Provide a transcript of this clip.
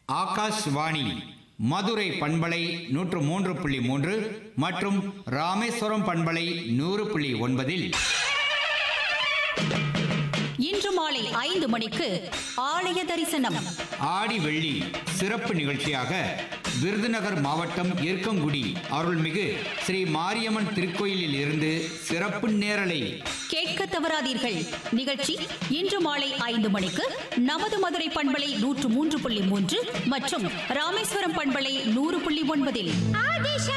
ஆகாஷ்வாணி மதுரை பண்பலை நூற்று மூன்று புள்ளி மூன்று மற்றும் ராமேஸ்வரம் பண்பலை நூறு புள்ளி ஒன்பதில் இன்று மாலை ஐந்து மணிக்கு ஆலய தரிசனம் ஆடி வெள்ளி சிறப்பு நிகழ்ச்சியாக விருதுநகர் மாவட்டம் இருக்கங்குடி அருள்மிகு ஸ்ரீ மாரியம்மன் திருக்கோயிலில் இருந்து சிறப்பு நேரலை கேட்க தவறாதீர்கள் நிகழ்ச்சி இன்று மாலை ஐந்து மணிக்கு நமது மதுரை பண்பலை நூற்று மூன்று புள்ளி மூன்று மற்றும் ராமேஸ்வரம் பண்பலை நூறு புள்ளி ஒன்பதில்